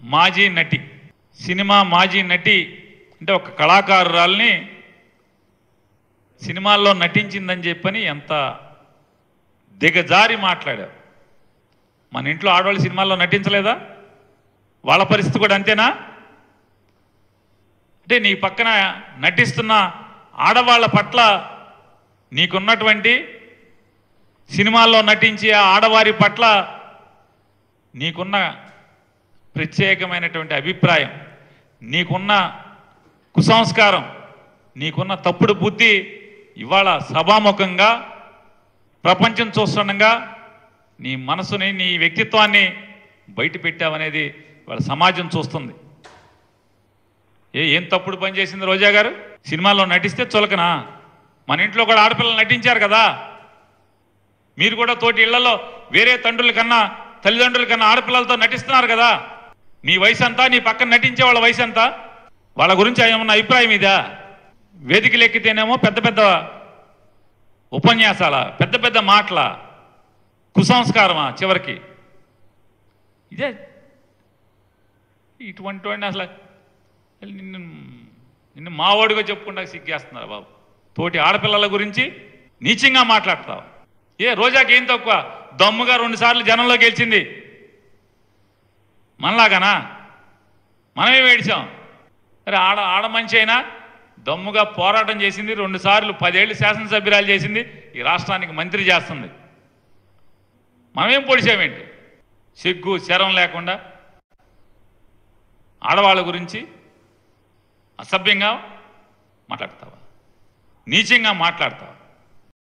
మాజీ నటి సినిమా మాజీ నటి అంటే ఒక కళాకారురాల్ని సినిమాల్లో నటించిందని చెప్పని ఎంత దిగజారి మాట్లాడారు మన ఇంట్లో ఆడవాళ్ళు సినిమాల్లో నటించలేదా వాళ్ళ పరిస్థితి కూడా అంతేనా అంటే నీ పక్కన నటిస్తున్న ఆడవాళ్ళ పట్ల నీకున్నటువంటి సినిమాల్లో నటించే ఆ ఆడవారి పట్ల నీకున్న ప్రత్యేకమైనటువంటి అభిప్రాయం నీకున్న కుసంస్కారం నీకున్న తప్పుడు బుద్ధి ఇవాళ సభాముఖంగా ప్రపంచం చూస్తుండగా నీ మనసుని నీ వ్యక్తిత్వాన్ని బయట పెట్టావనేది వాళ్ళ సమాజం చూస్తుంది ఏ ఏం తప్పుడు పని చేసింది రోజా గారు సినిమాల్లో నటిస్తే చులకనా మన ఇంట్లో కూడా ఆడపిల్లలు నటించారు కదా మీరు కూడా తోటి ఇళ్లలో వేరే తండ్రుల కన్నా తల్లిదండ్రుల కన్నా ఆడపిల్లలతో నటిస్తున్నారు కదా మీ వయసు అంతా నీ పక్కన నటించే వాళ్ళ వయసు అంతా వాళ్ళ గురించి ఏమన్నా అభిప్రాయం ఇదా వేదికలు ఎక్కితేనేమో పెద్ద పెద్ద ఉపన్యాసాల పెద్ద పెద్ద మాటల కుసంస్కారమా చివరికి ఇదే ఇటువంటి వాడిని అసలు నిన్ను నిన్ను మావాడిగా చెప్పుకుంటా సిగ్గేస్తున్నారు బాబు తోటి ఆడపిల్లల గురించి నీచంగా మాట్లాడతావు ఏ రోజాకి ఏం తక్కువ దమ్ముగా రెండు సార్లు జనంలో గెలిచింది మనలాగానా మనమే వేడిచాం సరే ఆడ ఆడ మంచి అయినా దమ్ముగా పోరాటం చేసింది రెండు సార్లు పదేళ్ళు శాసనసభ్యురాలు చేసింది ఈ రాష్ట్రానికి మంత్రి చేస్తుంది మనమేం పొడిచామేంటి సిగ్గు శరం లేకుండా ఆడవాళ్ళ గురించి అసభ్యంగా మాట్లాడతావా నీచంగా మాట్లాడతావా